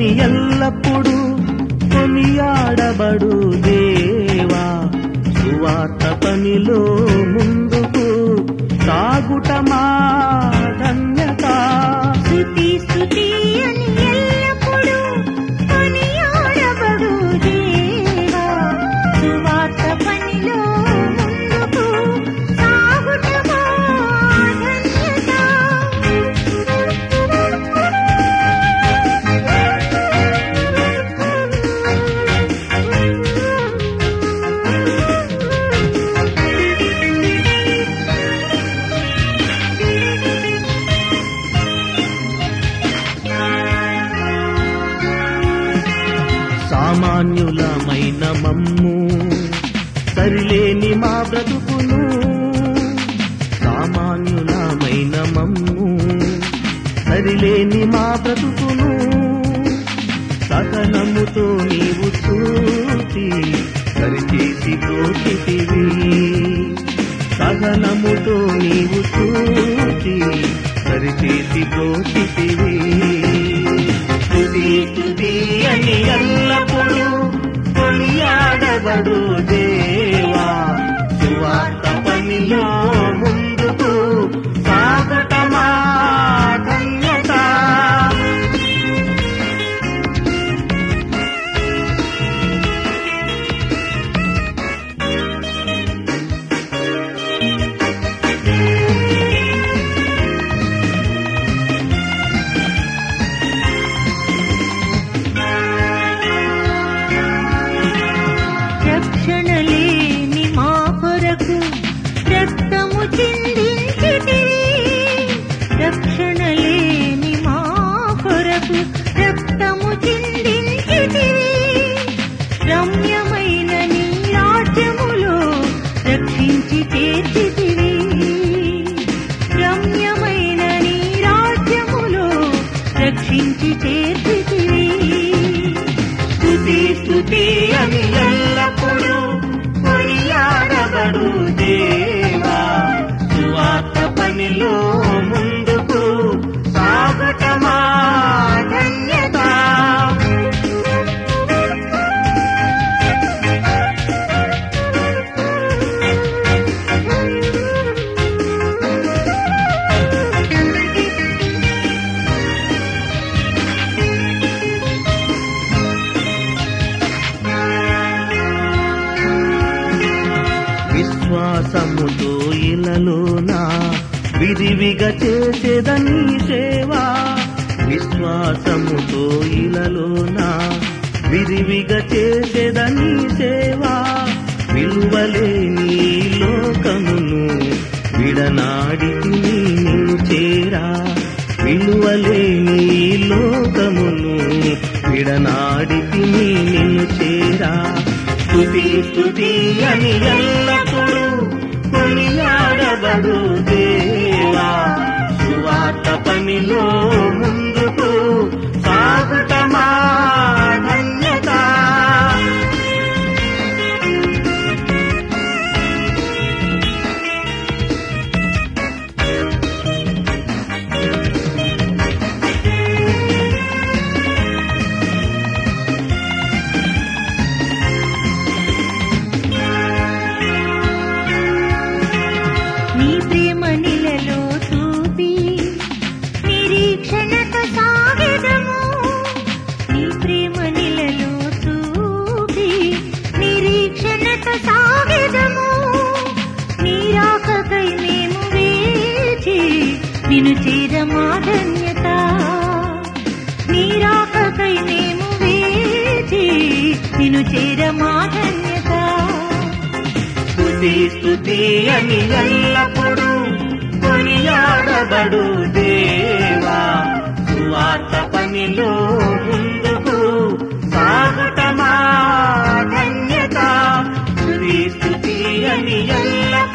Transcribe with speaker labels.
Speaker 1: అని ఎల్లప్పుడూ కొనియాడబడు దేవా సువార్త పనిలో ముందుకు సాగుట మా ధన్యత
Speaker 2: స్తుతి స్తుతి అని ఎల్లప్పుడూ కొనియాడబడు దేవా సువార్త పనిలో ముందుకు సాగుట మా
Speaker 1: సామాన్యులమైన మమ్ము సరిలేని మా బ్రతుకును సామాన్యులమైన మమ్ము సరిలేని మా బ్రతుకును సహనముతో నీవు చూసి సరిచేసి బ్రోచితివి సహనముతో నీవు చూసి సరిచేసి బ్రోచితివి స్తుతి స్తుతి అని ఎల్లప్పుడూ కొనియాడబడు దేవా సువార్త పనిలో ముందుకు సాగటమా ధన్యత
Speaker 2: రక్షణ లేని మా కొరకు రక్తము చిందించితివి రక్షణ లేని మా కొరకు రక్తము చిందించితివి రమ్యమైన నీ రాజ్యములో రక్షించి చేర్చితివి రమ్యమైన నీ రాజ్యములో రక్షించి చేర్చితివి
Speaker 1: స్తుతి స్తుతి అని ఎల్లప్పుడూ కొనియాడబడు దేవా సువార్త పనిలో ముందుకు సాగటమా ధన్యత విశ్వాసముతో ఇలలోన విరివిగా చేసేదని సేవా విశ్వాసముతో ఇలలోన విరివిగా చేసేదని సేవా విలువలేని లోకమును విడనాడి నిన్ను చేరా విలువలేని లోకమును విడనాడి నిన్ను చేరా స్తుతి స్తుతి అని ఎల్లప్పుడూ కొనియాడబడు దేవా సువార్త పనిలో ముందుకు సాగుటమా ధన్యత
Speaker 2: నీ ప్రేమ నిలలో చూపి నిరీక్షణతో సాగెదము నీ ప్రేమ నిలలో చూపి నిరీక్షణతో సాగెదము నీ రాకకై మేము వేచి నిన్ను చేరమా ధన్యత నీ రాకకై మేము వేచి నిన్ను చేరమా ధన్యత
Speaker 1: స్తుతి స్తుతి అని ఎల్లప్పుడూ కొనియాడబడు దేవా సువార్త పనిలో ముందుకు సాగుటమా ధన్యత స్తుతి స్తుతి అని ఎల్ల